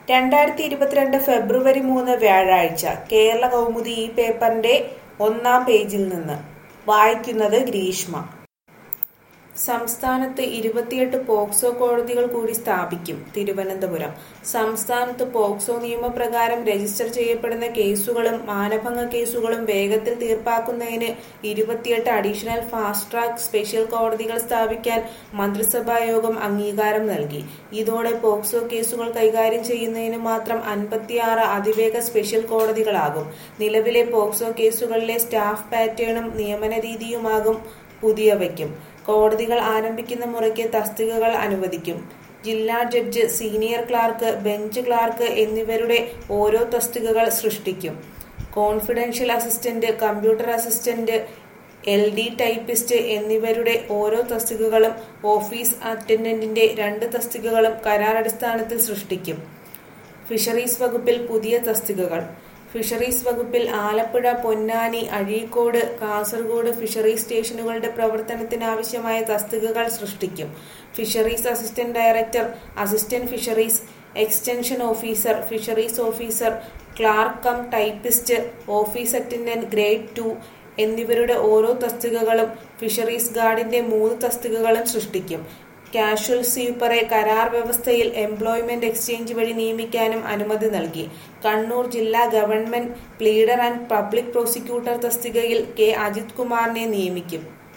രണ്ടായിരത്തി ഇരുപത്തിരണ്ട് ഫെബ്രുവരി മൂന്ന് വ്യാഴാഴ്ച കേരള കൗമുദി ഈ പേപ്പറിന്റെ ഒന്നാം പേജിൽ നിന്ന് വായിക്കുന്നത് ഗ്രീഷ്മ സംസ്ഥാനത്ത് ഇരുപത്തിയെട്ട് പോക്സോ കോടതികൾ കൂടി സ്ഥാപിക്കും തിരുവനന്തപുരം സംസ്ഥാനത്ത് പോക്സോ നിയമപ്രകാരം രജിസ്റ്റർ ചെയ്യപ്പെടുന്ന കേസുകളും മാനഭംഗ കേസുകളും വേഗത്തിൽ തീർപ്പാക്കുന്നതിന് ഇരുപത്തിയെട്ട് അഡീഷണൽ ഫാസ്റ്റ് ട്രാക്ക് സ്പെഷ്യൽ കോടതികൾ സ്ഥാപിക്കാൻ മന്ത്രിസഭാ യോഗം അംഗീകാരം നൽകി ഇതോടെ പോക്സോ കേസുകൾ കൈകാര്യം ചെയ്യുന്നതിന് മാത്രം അൻപത്തിയാറ് അതിവേഗ സ്പെഷ്യൽ കോടതികളാകും നിലവിലെ പോക്സോ കേസുകളിലെ സ്റ്റാഫ് പാറ്റേണും നിയമന രീതിയുമാകും പുതിയവയ്ക്കും കോടതികൾ ആരംഭിക്കുന്ന മുറയ്ക്ക് തസ്തികകൾ അനുവദിക്കും ജില്ലാ judge senior clerk bench clerk എന്നിവരുടെ ഓരോ തസ്തികകൾ സൃഷ്ടിക്കും confidential assistant computer assistant L D typist എന്നിവരുടെ ഓരോ തസ്തികകളും ഓഫീസ് അറ്റൻഡന്റിന്റെ രണ്ട് തസ്തികകളും കരാറടിസ്ഥാനത്തിൽ സൃഷ്ടിക്കും ഫിഷറീസ് വകുപ്പിൽ പുതിയ തസ്തികകൾ ഫിഷറീസ് വകുപ്പിൽ ആലപ്പുഴ പൊന്നാനി അഴീക്കോട് കാസർഗോഡ് ഫിഷറീസ് സ്റ്റേഷനുകളുടെ പ്രവർത്തനത്തിനാവശ്യമായ തസ്തികകൾ സൃഷ്ടിക്കും fisheries assistant director assistant fisheries extension officer fisheries officer clerk cum typist office attendant grade two എന്നിവരുടെ ഓരോ തസ്തികകളും ഫിഷറീസ് ഗാർഡിന്റെ മൂന്ന് തസ്തികകളും സൃഷ്ടിക്കും കാഷ്വൽ സ്വീപ്പറെ കരാർ വ്യവസ്ഥയിൽ എംപ്ലോയ്മെന്റ് എക്സ്ചേഞ്ച് വഴി നിയമിക്കാനും അനുമതി നൽകി കണ്ണൂർ ജില്ലാ government pleader and public prosecutor തസ്തികയിൽ കെ അജിത് കുമാറിനെ നിയമിക്കും